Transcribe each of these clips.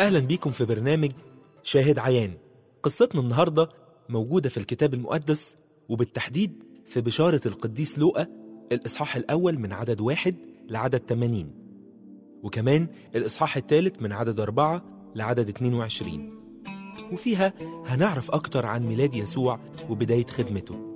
أهلا بيكم في برنامج شاهد عيان قصتنا النهاردة موجودة في الكتاب المقدس وبالتحديد في بشارة القديس لوقا الإصحاح الأول من عدد واحد لعدد 80 وكمان الإصحاح الثالث من عدد أربعة لعدد 22 وفيها هنعرف أكتر عن ميلاد يسوع وبداية خدمته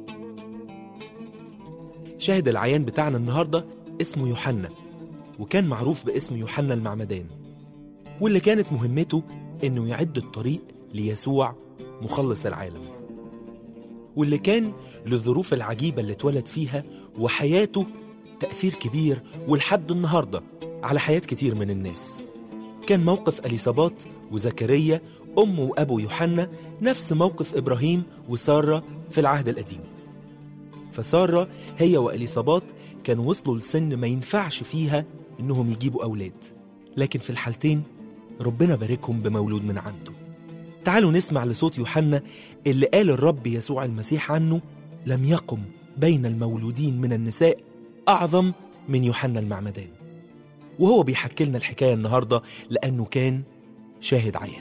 شاهد العيان بتاعنا النهاردة اسمه يوحنا وكان معروف باسم يوحنا المعمدان واللي كانت مهمته إنه يعد الطريق ليسوع مخلص العالم واللي كان للظروف العجيبة اللي اتولد فيها وحياته تأثير كبير ولحد النهاردة على حياة كتير من الناس كان موقف أليصابات وزكريا أم وأبو يوحنا نفس موقف إبراهيم وسارة في العهد القديم فسارة هي وأليصابات كانوا وصلوا لسن ما ينفعش فيها إنهم يجيبوا أولاد لكن في الحالتين ربنا باركهم بمولود من عنده تعالوا نسمع لصوت يوحنا اللي قال الرب يسوع المسيح عنه لم يقم بين المولودين من النساء أعظم من يوحنا المعمدان وهو بيحكي لنا الحكاية النهاردة لأنه كان شاهد عيان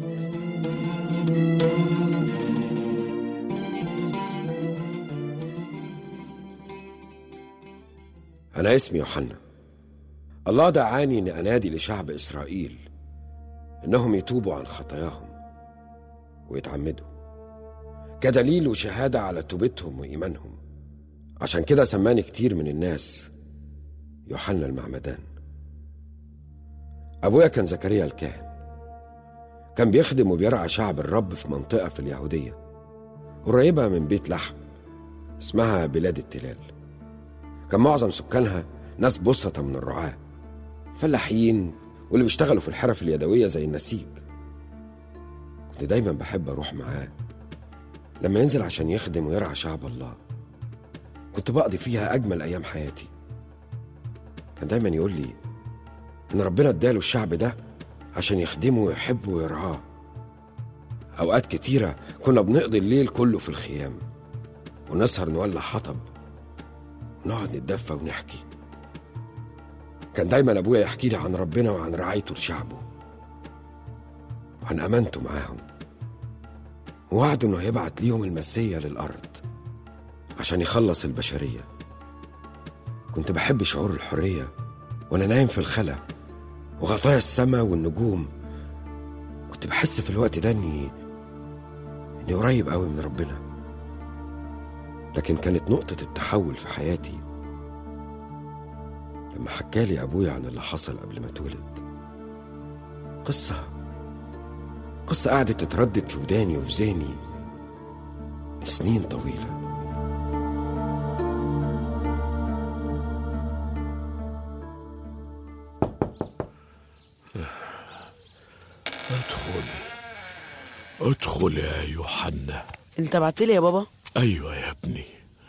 أنا اسمي يوحنا الله دعاني إني أنادي لشعب إسرائيل إنهم يتوبوا عن خطاياهم ويتعمدوا كدليل وشهادة على توبتهم وإيمانهم عشان كده سماني كتير من الناس يوحنا المعمدان أبويا كان زكريا الكاهن كان بيخدم وبيرعى شعب الرب في منطقة في اليهودية قريبة من بيت لحم اسمها بلاد التلال كان معظم سكانها ناس بسطة من الرعاة فلاحين واللي بيشتغلوا في الحرف اليدوية زي النسيج كنت دايما بحب أروح معاه لما ينزل عشان يخدم ويرعى شعب الله كنت بقضي فيها أجمل أيام حياتي كان دايما يقول لي إن ربنا اداله الشعب ده عشان يخدمه ويحبه ويرعاه أوقات كتيرة كنا بنقضي الليل كله في الخيام ونسهر نولع حطب ونقعد نتدفى ونحكي كان دايما أبويا يحكي لي عن ربنا وعن رعايته لشعبه وعن أمانته معاهم ووعده إنه هيبعت ليهم المسية للأرض عشان يخلص البشرية كنت بحب شعور الحرية وأنا نايم في الخلا وغطايا السماء والنجوم كنت بحس في الوقت ده إني إني قريب قوي من ربنا لكن كانت نقطة التحول في حياتي لما حكالي أبويا عن اللي حصل قبل ما اتولد قصة قصة قعدت تتردد في وداني وفي ذهني سنين طويلة ادخل ادخل يا يوحنا انت بعتلي يا بابا ايوه يا ابني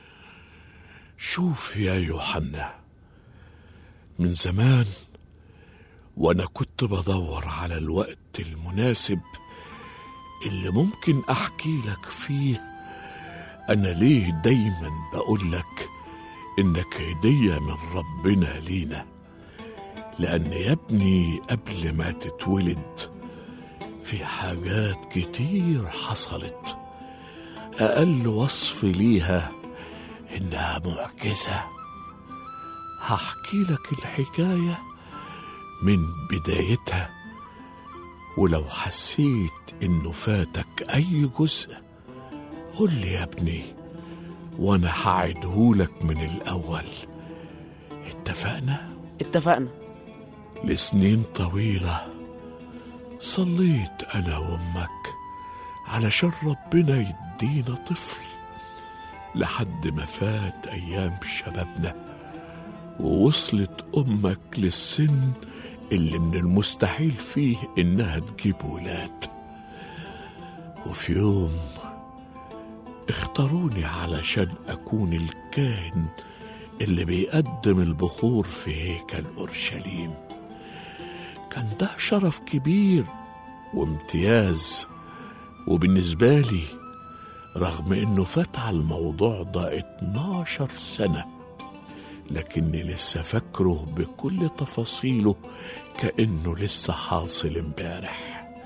شوف يا يوحنا من زمان وانا كنت بدور على الوقت المناسب اللي ممكن احكي لك فيه انا ليه دايما بقول لك انك هديه من ربنا لينا لان يا ابني قبل ما تتولد في حاجات كتير حصلت اقل وصف ليها انها معجزه هحكي لك الحكايه من بدايتها ولو حسيت انه فاتك اي جزء قول لي يا ابني وانا هعدهولك من الاول اتفقنا اتفقنا لسنين طويله صليت انا وامك علشان ربنا يدينا طفل لحد ما فات ايام شبابنا ووصلت امك للسن اللي من المستحيل فيه انها تجيب ولاد وفي يوم اختاروني علشان اكون الكاهن اللي بيقدم البخور في هيكل اورشليم كان ده شرف كبير وامتياز وبالنسبه لي رغم انه فات على الموضوع ده 12 سنه لكني لسه فاكره بكل تفاصيله كانه لسه حاصل امبارح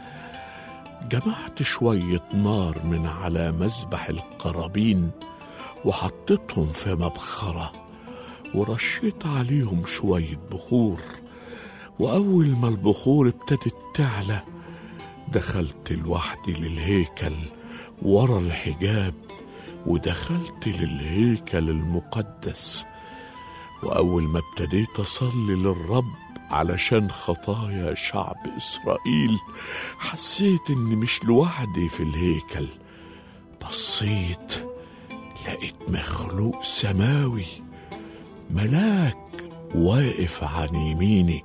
جمعت شوية نار من على مذبح القرابين وحطيتهم في مبخرة ورشيت عليهم شوية بخور وأول ما البخور ابتدت تعلى دخلت لوحدي للهيكل ورا الحجاب ودخلت للهيكل المقدس وأول ما ابتديت أصلي للرب علشان خطايا شعب إسرائيل حسيت إني مش لوحدي في الهيكل بصيت لقيت مخلوق سماوي ملاك واقف عن يميني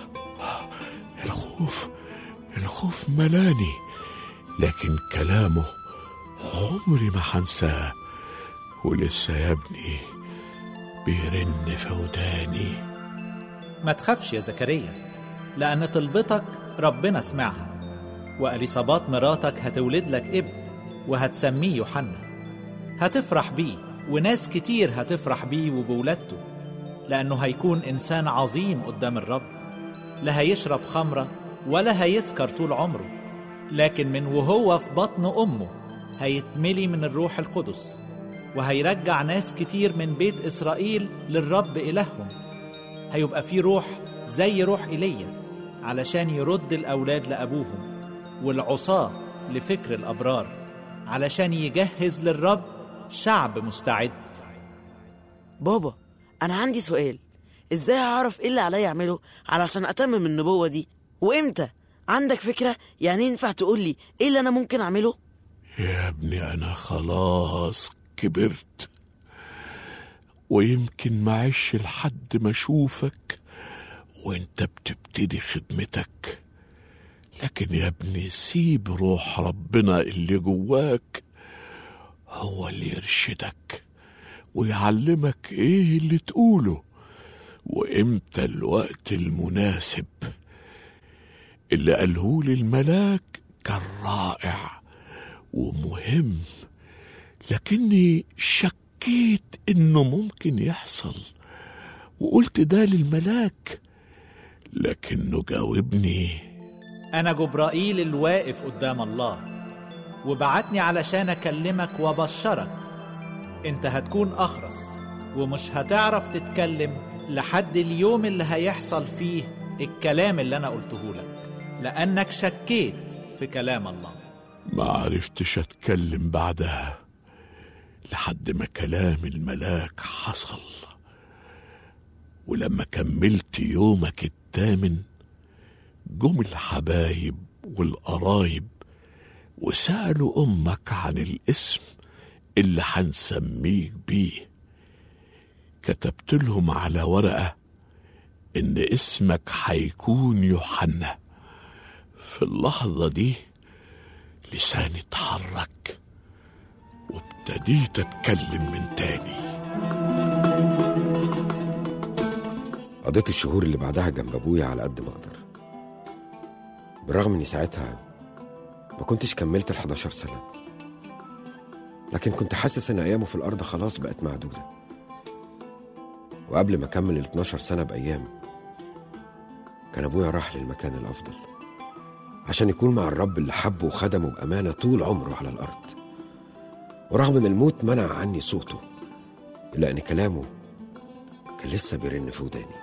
الخوف الخوف ملاني لكن كلامه عمري ما هنساه ولسه يا ابني بيرن في وداني ما تخافش يا زكريا لأن طلبتك ربنا سمعها وأليصابات مراتك هتولد لك ابن وهتسميه يوحنا هتفرح بيه وناس كتير هتفرح بيه وبولادته لأنه هيكون إنسان عظيم قدام الرب لا هيشرب خمرة ولا هيسكر طول عمره لكن من وهو في بطن أمه هيتملي من الروح القدس وهيرجع ناس كتير من بيت إسرائيل للرب إلههم هيبقى في روح زي روح ايليا علشان يرد الاولاد لابوهم والعصاه لفكر الابرار علشان يجهز للرب شعب مستعد بابا انا عندي سؤال ازاي هعرف ايه اللي عليا اعمله علشان اتمم النبوه دي وامتى عندك فكره يعني ينفع تقول لي ايه اللي انا ممكن اعمله يا ابني أنا خلاص كبرت ويمكن معيش لحد ما أشوفك وانت بتبتدي خدمتك لكن يا ابني سيب روح ربنا اللي جواك هو اللي يرشدك ويعلمك ايه اللي تقوله وامتى الوقت المناسب اللي قالهولي الملاك كان رائع ومهم لكني شكيت انه ممكن يحصل وقلت ده للملاك لكنه جاوبني انا جبرائيل الواقف قدام الله وبعتني علشان اكلمك وابشرك انت هتكون اخرس ومش هتعرف تتكلم لحد اليوم اللي هيحصل فيه الكلام اللي انا قلته لك لانك شكيت في كلام الله ما عرفتش اتكلم بعدها لحد ما كلام الملاك حصل ولما كملت يومك الثامن جم الحبايب والقرايب وسألوا أمك عن الاسم اللي هنسميك بيه كتبت لهم على ورقة إن اسمك هيكون يوحنا في اللحظة دي لساني اتحرك وابتديت أتكلم من تاني قضيت الشهور اللي بعدها جنب ابويا على قد ما اقدر بالرغم اني ساعتها ما كنتش كملت ال 11 سنه لكن كنت حاسس ان ايامه في الارض خلاص بقت معدوده وقبل ما اكمل ال 12 سنه بايام كان ابويا راح للمكان الافضل عشان يكون مع الرب اللي حبه وخدمه بامانه طول عمره على الارض ورغم ان الموت منع عني صوته الا ان كلامه كان لسه بيرن في وداني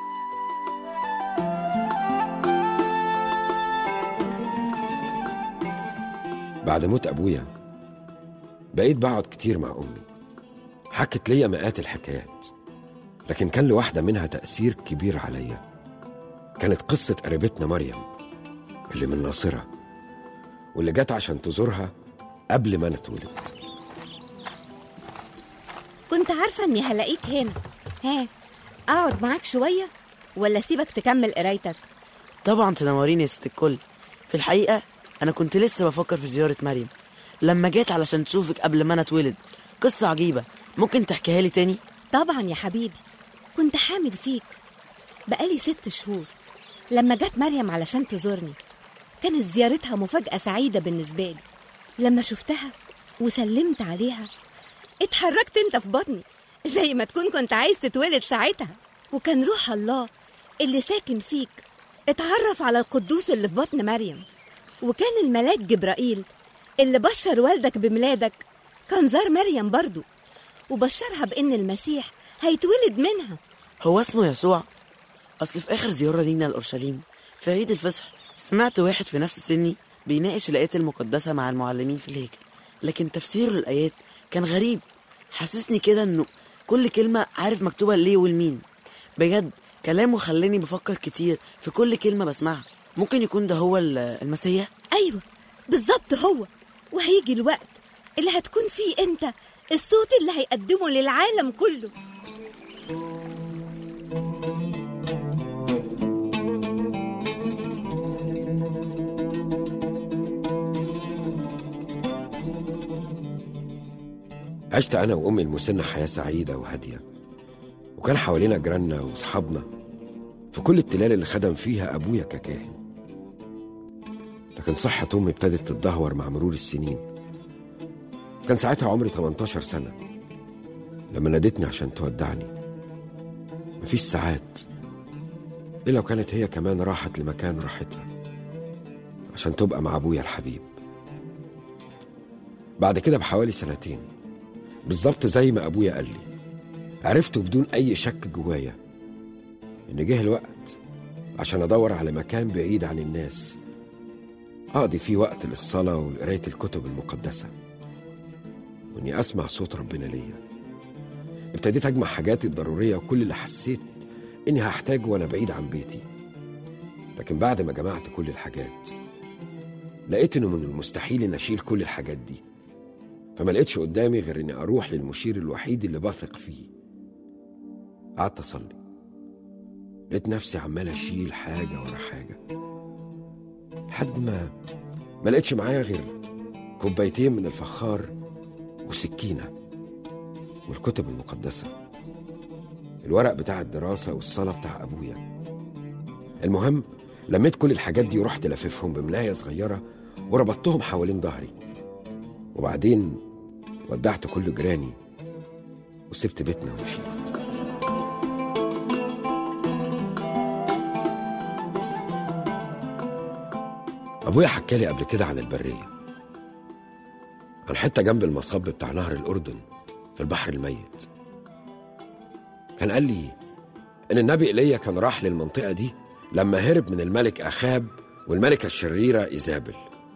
بعد موت أبويا بقيت بقعد كتير مع أمي حكت ليا مئات الحكايات لكن كان لواحدة منها تأثير كبير عليا كانت قصة قريبتنا مريم اللي من ناصرة واللي جت عشان تزورها قبل ما أنا اتولد كنت عارفة إني هلاقيك هنا ها أقعد معاك شوية ولا سيبك تكمل قرايتك طبعا تنوريني يا ست الكل في الحقيقه انا كنت لسه بفكر في زياره مريم لما جيت علشان تشوفك قبل ما انا اتولد قصه عجيبه ممكن تحكيها لي تاني طبعا يا حبيبي كنت حامل فيك بقالي ست شهور لما جت مريم علشان تزورني كانت زيارتها مفاجأة سعيدة بالنسبة لي لما شفتها وسلمت عليها اتحركت انت في بطني زي ما تكون كنت عايز تتولد ساعتها وكان روح الله اللي ساكن فيك اتعرف على القدوس اللي في بطن مريم وكان الملاك جبرائيل اللي بشر والدك بميلادك كان زار مريم برضو وبشرها بإن المسيح هيتولد منها هو اسمه يسوع اصل في اخر زياره لينا لاورشليم في عيد الفصح سمعت واحد في نفس سني بيناقش الايات المقدسه مع المعلمين في الهيكل لكن تفسيره للايات كان غريب حسسني كده انه كل كلمه عارف مكتوبه ليه والمين بجد كلامه خلاني بفكر كتير في كل كلمه بسمعها ممكن يكون ده هو ال- المسيح أيوة بالظبط هو وهيجي الوقت اللي هتكون فيه أنت الصوت اللي هيقدمه للعالم كله عشت أنا وأمي المسنة حياة سعيدة وهادية وكان حوالينا جيراننا وأصحابنا في كل التلال اللي خدم فيها أبويا ككاهن لكن صحة أمي ابتدت تتدهور مع مرور السنين كان ساعتها عمري 18 سنة لما نادتني عشان تودعني مفيش ساعات إلا لو كانت هي كمان راحت لمكان راحتها عشان تبقى مع أبويا الحبيب بعد كده بحوالي سنتين بالظبط زي ما ابويا قال لي عرفت بدون اي شك جوايا ان جه الوقت عشان ادور على مكان بعيد عن الناس اقضي فيه وقت للصلاه ولقرايه الكتب المقدسه واني اسمع صوت ربنا ليا ابتديت اجمع حاجاتي الضروريه وكل اللي حسيت اني هحتاجه وانا بعيد عن بيتي لكن بعد ما جمعت كل الحاجات لقيت انه من المستحيل ان اشيل كل الحاجات دي فما لقيتش قدامي غير اني اروح للمشير الوحيد اللي بثق فيه قعدت اصلي لقيت نفسي عمال اشيل حاجه ورا حاجه لحد ما ما لقيتش معايا غير كوبايتين من الفخار وسكينه والكتب المقدسه الورق بتاع الدراسه والصلاه بتاع ابويا المهم لميت كل الحاجات دي ورحت لففهم بملايه صغيره وربطتهم حوالين ظهري وبعدين ودعت كل جيراني وسبت بيتنا ومشيت أبويا حكالي قبل كده عن البرية عن حتة جنب المصب بتاع نهر الأردن في البحر الميت كان قال لي إن النبي إيليا كان راح للمنطقة دي لما هرب من الملك أخاب والملكة الشريرة إيزابل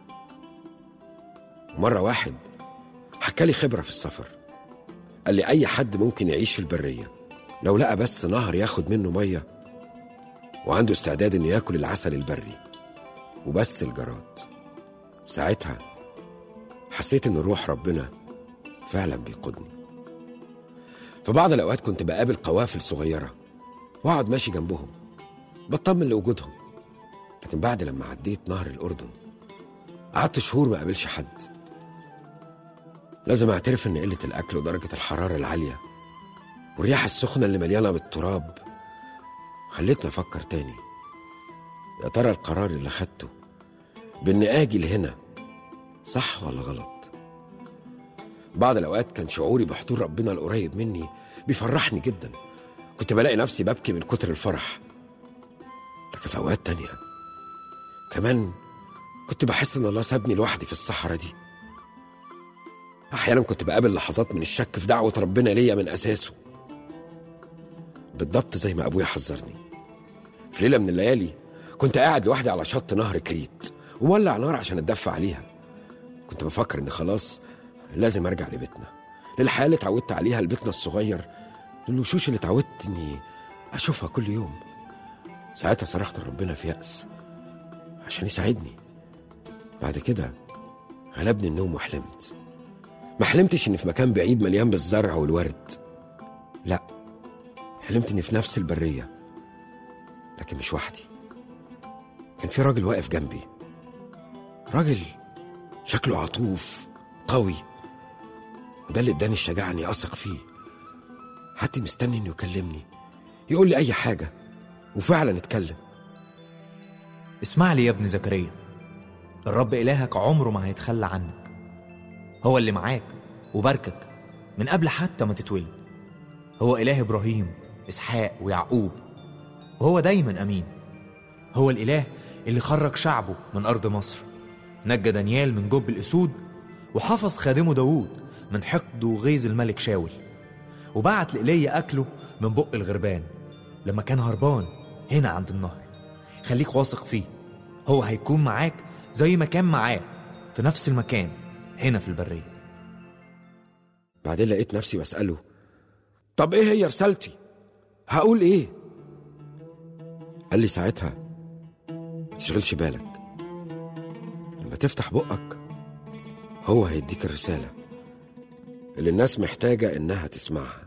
مرة واحد حكالي خبرة في السفر قال لي أي حد ممكن يعيش في البرية لو لقى بس نهر ياخد منه مية وعنده استعداد إنه ياكل العسل البري وبس الجراد ساعتها حسيت إن روح ربنا فعلا بيقودني في بعض الأوقات كنت بقابل قوافل صغيرة وأقعد ماشي جنبهم بطمن لوجودهم لكن بعد لما عديت نهر الأردن قعدت شهور ما قابلش حد لازم اعترف ان قله الاكل ودرجه الحراره العاليه والرياح السخنه اللي مليانه بالتراب خلتني افكر تاني يا ترى القرار اللي خدته باني اجي لهنا صح ولا غلط بعض الاوقات كان شعوري بحضور ربنا القريب مني بيفرحني جدا كنت بلاقي نفسي ببكي من كتر الفرح لكن في اوقات تانية كمان كنت بحس ان الله سابني لوحدي في الصحراء دي احيانا كنت بقابل لحظات من الشك في دعوه ربنا ليا من اساسه بالضبط زي ما ابويا حذرني في ليله من الليالي كنت قاعد لوحدي على شط نهر كريت ومولع نار عشان اتدفى عليها كنت بفكر ان خلاص لازم ارجع لبيتنا للحياه اللي اتعودت عليها لبيتنا الصغير للوشوش اللي اتعودت اني اشوفها كل يوم ساعتها صرخت لربنا في يأس عشان يساعدني بعد كده غلبني النوم وحلمت ما حلمتش اني في مكان بعيد مليان بالزرع والورد لا حلمت اني في نفس البريه لكن مش وحدي كان في راجل واقف جنبي راجل شكله عطوف قوي وده اللي اداني الشجاعه اني اثق فيه حد مستني انه يكلمني يقول لي اي حاجه وفعلا اتكلم اسمع لي يا ابن زكريا الرب إلهك عمره ما هيتخلى عنك هو اللي معاك وباركك من قبل حتى ما تتولد هو إله إبراهيم إسحاق ويعقوب وهو دايما أمين هو الإله اللي خرج شعبه من أرض مصر نجى دانيال من جب الأسود وحفظ خادمه داوود من حقد وغيظ الملك شاول وبعت لإيليا أكله من بق الغربان لما كان هربان هنا عند النهر خليك واثق فيه هو هيكون معاك زي ما كان معاه في نفس المكان هنا في البرية بعدين لقيت نفسي بسأله طب ايه هي رسالتي هقول ايه قال لي ساعتها ما تشغلش بالك لما تفتح بقك هو هيديك الرسالة اللي الناس محتاجة إنها تسمعها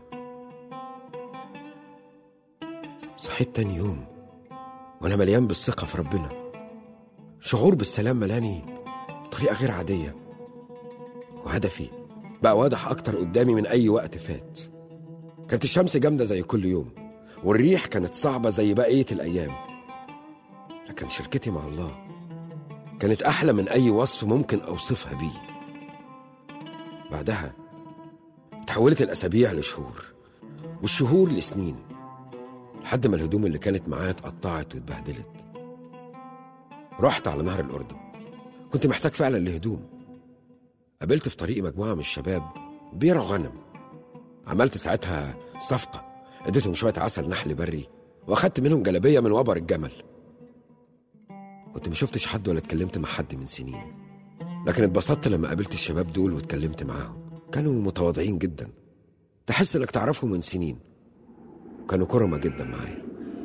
صحيت تاني يوم وأنا مليان بالثقة في ربنا شعور بالسلام ملاني بطريقة غير عادية وهدفي بقى واضح أكتر قدامي من أي وقت فات كانت الشمس جامدة زي كل يوم والريح كانت صعبة زي بقية الأيام لكن شركتي مع الله كانت أحلى من أي وصف ممكن أوصفها بيه بعدها تحولت الأسابيع لشهور والشهور لسنين لحد ما الهدوم اللي كانت معايا اتقطعت واتبهدلت رحت على نهر الأردن كنت محتاج فعلا لهدوم قابلت في طريقي مجموعة من الشباب بيرعوا غنم عملت ساعتها صفقة اديتهم شوية عسل نحل بري واخدت منهم جلابية من وبر الجمل كنت ما شفتش حد ولا اتكلمت مع حد من سنين لكن اتبسطت لما قابلت الشباب دول واتكلمت معاهم كانوا متواضعين جدا تحس انك تعرفهم من سنين كانوا كرمة جدا معايا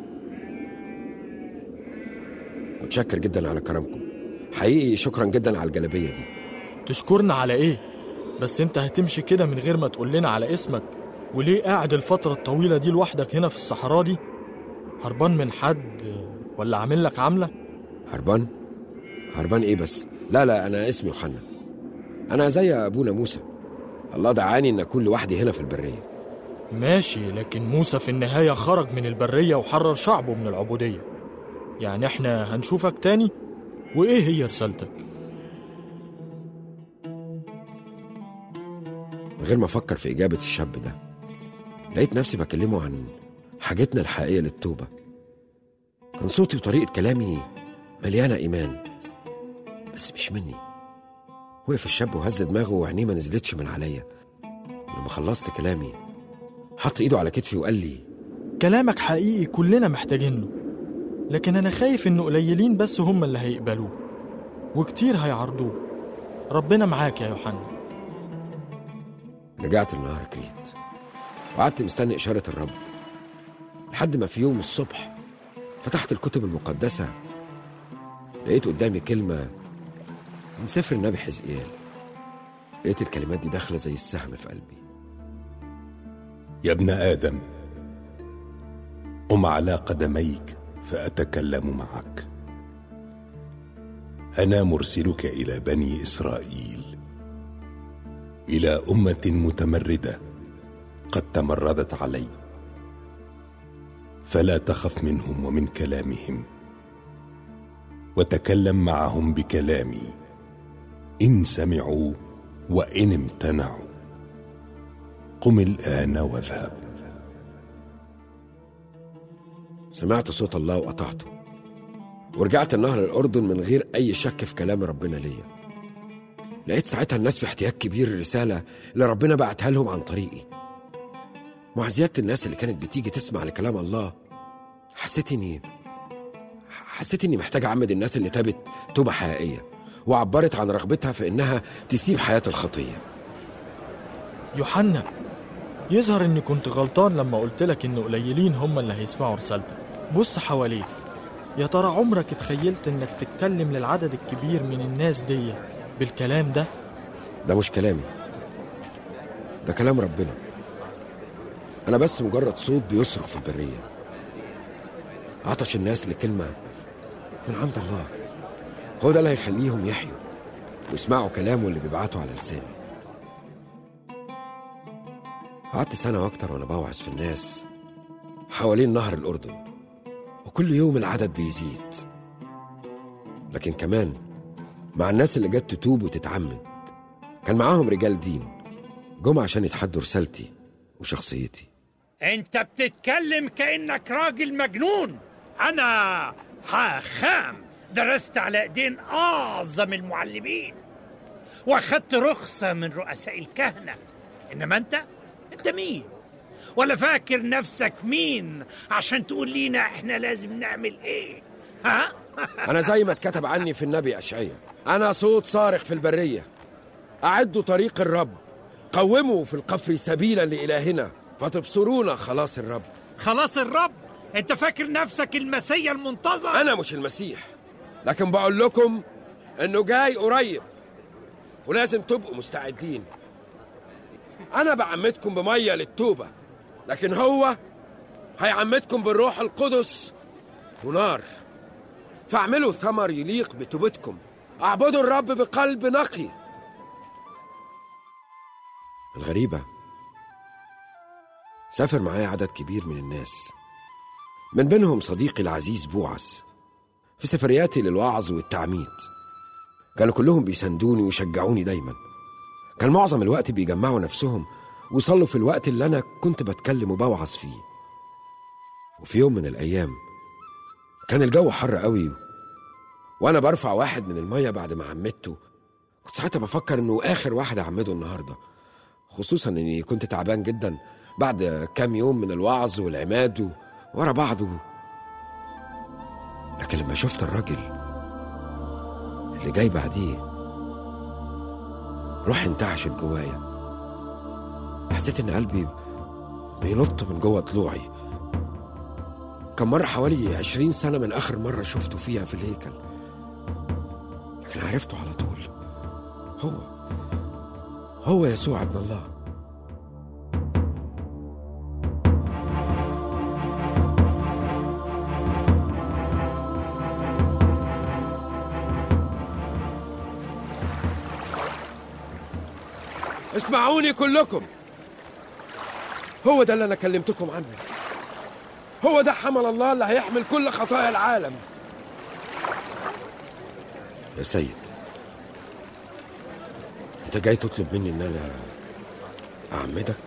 متشكر جدا على كرمكم حقيقي شكرا جدا على الجلابية دي تشكرنا على ايه بس انت هتمشي كده من غير ما تقول لنا على اسمك وليه قاعد الفترة الطويلة دي لوحدك هنا في الصحراء دي هربان من حد ولا عامل لك عاملة هربان هربان ايه بس لا لا انا اسمي يوحنا انا زي ابونا موسى الله دعاني ان اكون لوحدي هنا في البريه ماشي لكن موسى في النهاية خرج من البرية وحرر شعبه من العبودية يعني احنا هنشوفك تاني وايه هي رسالتك من غير ما افكر في اجابه الشاب ده لقيت نفسي بكلمه عن حاجتنا الحقيقيه للتوبه كان صوتي وطريقه كلامي مليانه ايمان بس مش مني وقف الشاب وهز دماغه وعينيه ما نزلتش من عليا لما خلصت كلامي حط ايده على كتفي وقال لي كلامك حقيقي كلنا محتاجينه لكن انا خايف انه قليلين بس هم اللي هيقبلوه وكتير هيعرضوه ربنا معاك يا يوحنا رجعت النهار كريت وقعدت مستني إشارة الرب لحد ما في يوم الصبح فتحت الكتب المقدسة لقيت قدامي كلمة من سفر النبي حزقيال لقيت الكلمات دي داخلة زي السهم في قلبي يا ابن آدم قم على قدميك فأتكلم معك أنا مرسلك إلى بني إسرائيل إلى أمة متمردة قد تمردت علي فلا تخف منهم ومن كلامهم وتكلم معهم بكلامي إن سمعوا وإن امتنعوا قم الآن واذهب سمعت صوت الله وقطعته ورجعت نهر الأردن من غير أي شك في كلام ربنا ليا لقيت ساعتها الناس في احتياج كبير الرسالة اللي ربنا بعتها لهم عن طريقي مع زيادة الناس اللي كانت بتيجي تسمع لكلام الله حسيت اني حسيت اني محتاج اعمد الناس اللي تابت توبة حقيقية وعبرت عن رغبتها في انها تسيب حياة الخطية يوحنا يظهر اني كنت غلطان لما قلت لك ان قليلين هم اللي هيسمعوا رسالتك بص حواليك يا ترى عمرك اتخيلت انك تتكلم للعدد الكبير من الناس دي بالكلام ده ده مش كلامي ده كلام ربنا أنا بس مجرد صوت بيصرخ في البرية عطش الناس لكلمة من عند الله هو ده اللي هيخليهم يحيوا ويسمعوا كلامه اللي بيبعته على لساني قعدت سنة وأكتر وأنا بوعظ في الناس حوالين نهر الأردن وكل يوم العدد بيزيد لكن كمان مع الناس اللي جت تتوب وتتعمد كان معاهم رجال دين جم عشان يتحدوا رسالتي وشخصيتي انت بتتكلم كأنك راجل مجنون انا حاخام درست على ايدين اعظم المعلمين واخدت رخصة من رؤساء الكهنة انما انت انت مين ولا فاكر نفسك مين عشان تقول لينا احنا لازم نعمل ايه ها أنا زي ما اتكتب عني في النبي أشعية أنا صوت صارخ في البرية أعدوا طريق الرب قوموا في القفر سبيلا لإلهنا فتبصرون خلاص الرب خلاص الرب انت فاكر نفسك المسيا المنتظر أنا مش المسيح لكن بقول لكم إنه جاي قريب ولازم تبقوا مستعدين أنا بعمدكم بمية للتوبة لكن هو هيعمدكم بالروح القدس ونار فاعملوا ثمر يليق بتوبتكم اعبدوا الرب بقلب نقي الغريبة سافر معايا عدد كبير من الناس من بينهم صديقي العزيز بوعز في سفرياتي للوعظ والتعميد كانوا كلهم بيساندوني ويشجعوني دايما كان معظم الوقت بيجمعوا نفسهم وصلوا في الوقت اللي أنا كنت بتكلم وبوعظ فيه وفي يوم من الأيام كان الجو حر قوي وأنا برفع واحد من المية بعد ما عمدته كنت ساعتها بفكر إنه آخر واحد أعمده النهاردة خصوصا إني كنت تعبان جدا بعد كام يوم من الوعظ والعماد و- ورا بعضه لكن لما شفت الراجل اللي جاي بعديه روحي انتعشت جوايا حسيت ان قلبي بينط من جوه ضلوعي كان مر حوالي عشرين سنة من آخر مرة شفته فيها في الهيكل لكن عرفته على طول هو هو يسوع ابن الله اسمعوني كلكم هو ده اللي انا كلمتكم عنه هو ده حمل الله اللي هيحمل كل خطايا العالم يا سيد انت جاي تطلب مني ان انا اعمدك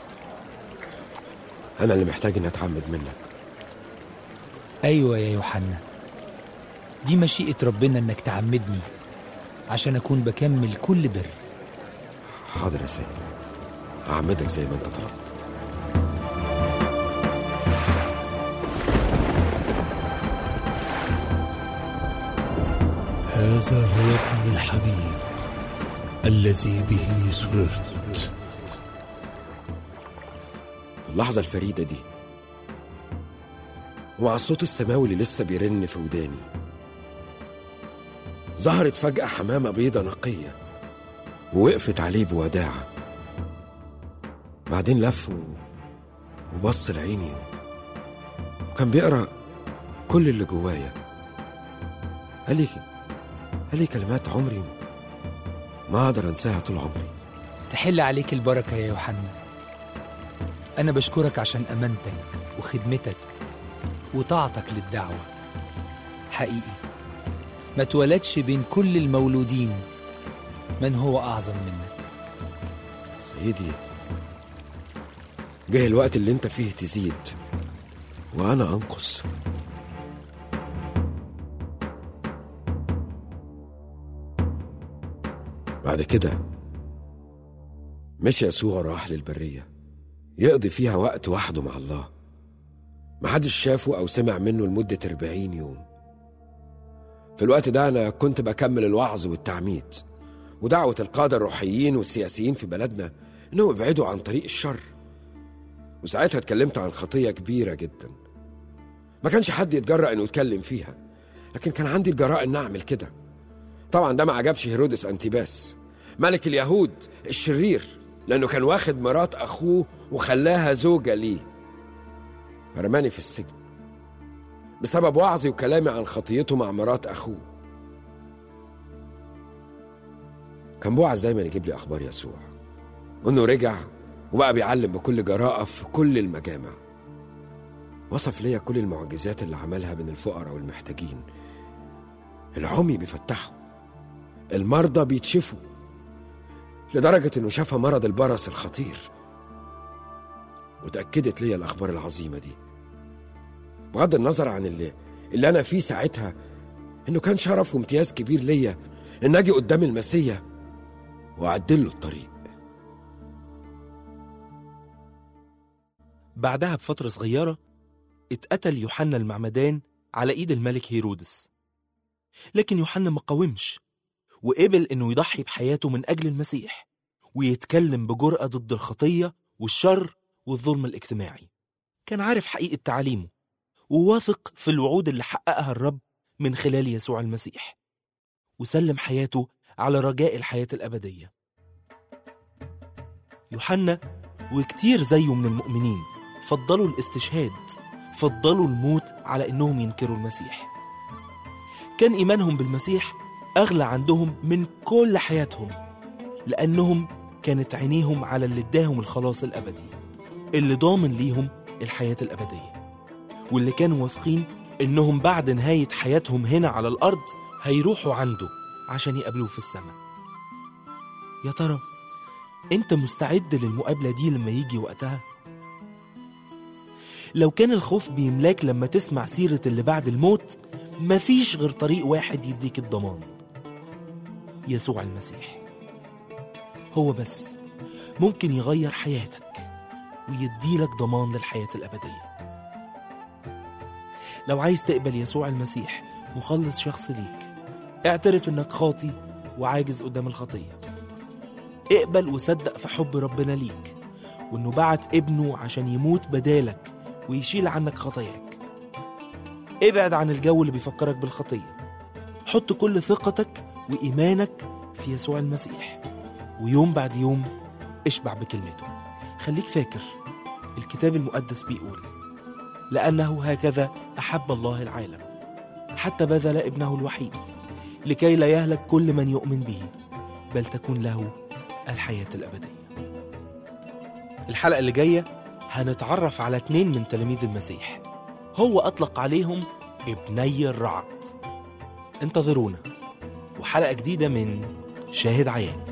انا اللي محتاج اني اتعمد منك أيوة يا يوحنا دي مشيئة ربنا إنك تعمدني عشان أكون بكمل كل بر حاضر يا سيد هعمدك زي ما انت طلبت هذا هو ابن الحبيب الذي به سررت في اللحظة الفريدة دي ومع الصوت السماوي اللي لسه بيرن في وداني ظهرت فجأة حمامة بيضة نقية ووقفت عليه بوداعة بعدين لف و- وبص لعيني وكان بيقرأ كل اللي جوايا قال لي قال لي كلمات عمري ما أقدر أنساها طول عمري تحل عليك البركة يا يوحنا أنا بشكرك عشان أمانتك وخدمتك وطاعتك للدعوة حقيقي ما اتولدش بين كل المولودين من هو أعظم منك سيدي جه الوقت اللي انت فيه تزيد وانا انقص بعد كده مشي يسوع راح للبرية يقضي فيها وقت وحده مع الله محدش شافه أو سمع منه لمدة أربعين يوم في الوقت ده أنا كنت بكمل الوعظ والتعميد ودعوة القادة الروحيين والسياسيين في بلدنا إنهم يبعدوا عن طريق الشر وساعتها اتكلمت عن خطية كبيرة جدا ما كانش حد يتجرأ إنه يتكلم فيها لكن كان عندي الجراءة إن أعمل كده طبعا ده ما عجبش هيرودس أنتيباس ملك اليهود الشرير لأنه كان واخد مرات أخوه وخلاها زوجة ليه فرماني في السجن بسبب وعظي وكلامي عن خطيته مع مرات أخوه كان بوعز دايما يجيب لي أخبار يسوع وإنه رجع وبقى بيعلم بكل جراءة في كل المجامع وصف ليا كل المعجزات اللي عملها بين الفقراء والمحتاجين العمي بيفتحوا المرضى بيتشفوا لدرجة إنه شفى مرض البرص الخطير وتأكدت ليا الأخبار العظيمة دي بغض النظر عن اللي اللي أنا فيه ساعتها إنه كان شرف وامتياز كبير ليا إن أجي قدام المسيح وأعدل له الطريق بعدها بفترة صغيرة اتقتل يوحنا المعمدان على إيد الملك هيرودس لكن يوحنا ما قاومش وقبل إنه يضحي بحياته من أجل المسيح ويتكلم بجرأة ضد الخطية والشر والظلم الاجتماعي كان عارف حقيقة تعاليمه وواثق في الوعود اللي حققها الرب من خلال يسوع المسيح وسلم حياته على رجاء الحياة الأبدية يوحنا وكتير زيه من المؤمنين فضلوا الاستشهاد فضلوا الموت على إنهم ينكروا المسيح كان إيمانهم بالمسيح أغلى عندهم من كل حياتهم لأنهم كانت عينيهم على اللي اداهم الخلاص الأبدي اللي ضامن ليهم الحياة الأبدية واللي كانوا واثقين إنهم بعد نهاية حياتهم هنا على الأرض هيروحوا عنده عشان يقابلوه في السماء يا ترى أنت مستعد للمقابلة دي لما يجي وقتها؟ لو كان الخوف بيملاك لما تسمع سيرة اللي بعد الموت مفيش غير طريق واحد يديك الضمان يسوع المسيح هو بس ممكن يغير حياتك ويديلك ضمان للحياة الأبدية لو عايز تقبل يسوع المسيح مخلص شخص ليك اعترف انك خاطي وعاجز قدام الخطية اقبل وصدق في حب ربنا ليك وانه بعت ابنه عشان يموت بدالك ويشيل عنك خطاياك ابعد عن الجو اللي بيفكرك بالخطية حط كل ثقتك وإيمانك في يسوع المسيح ويوم بعد يوم اشبع بكلمته خليك فاكر الكتاب المقدس بيقول لأنه هكذا أحب الله العالم حتى بذل ابنه الوحيد لكي لا يهلك كل من يؤمن به بل تكون له الحياة الأبدية الحلقة اللي جاية هنتعرف على اتنين من تلاميذ المسيح هو أطلق عليهم ابني الرعد انتظرونا وحلقة جديدة من شاهد عيان